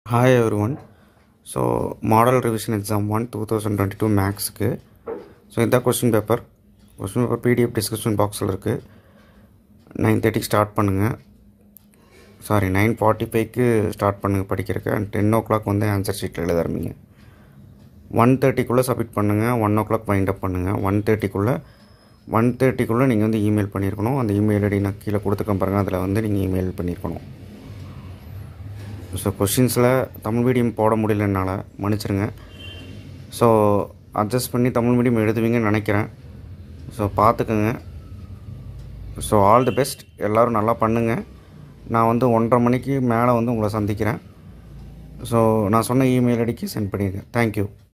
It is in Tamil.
hi everyone so model revision exam one two thousand twenty two மேக்ஸுக்கு ஸோ இந்த question paper question paper PDF description பாக்ஸில் இருக்குது நைன் தேர்ட்டிக்கு ஸ்டார்ட் பண்ணுங்கள் சாரி நைன் ஃபார்ட்டி ஃபைவ்க்கு ஸ்டார்ட் பண்ணுங்கள் படிக்கிறதுக்கு அண்ட் டென் ஓ கிளாக் வந்து ஆன்சர் ஷீட்டில் எழுத ஆரம்பிங்க ஒன் தேர்ட்டிக்குள்ளே சப்மிட் பண்ணுங்கள் one o'clock wind up பண்ணுங்கள் ஒன் தேர்ட்டிக்குள்ளே ஒன் தேர்ட்டிக்குள்ளே நீங்கள் வந்து இமெயில் பண்ணியிருக்கணும் அந்த இமெயில் ஐடி நான் கீழே கொடுத்துருக்கேன் பாருங்கள் அதில் வந்து நீங்கள் இமெயில் பண்ணியிருக்கணும் ஸோ கொஷின்ஸில் தமிழ் மீடியம் போட முடியல என்னால் மன்னிச்சிருங்க ஸோ அட்ஜஸ்ட் பண்ணி தமிழ் மீடியம் எழுதுவீங்கன்னு நினைக்கிறேன் ஸோ பார்த்துக்குங்க ஸோ ஆல் தி பெஸ்ட் எல்லோரும் நல்லா பண்ணுங்கள் நான் வந்து ஒன்றரை மணிக்கு மேலே வந்து உங்களை சந்திக்கிறேன் ஸோ நான் சொன்ன இமெயில் ஐடிக்கு சென்ட் பண்ணிடுங்க தேங்க்யூ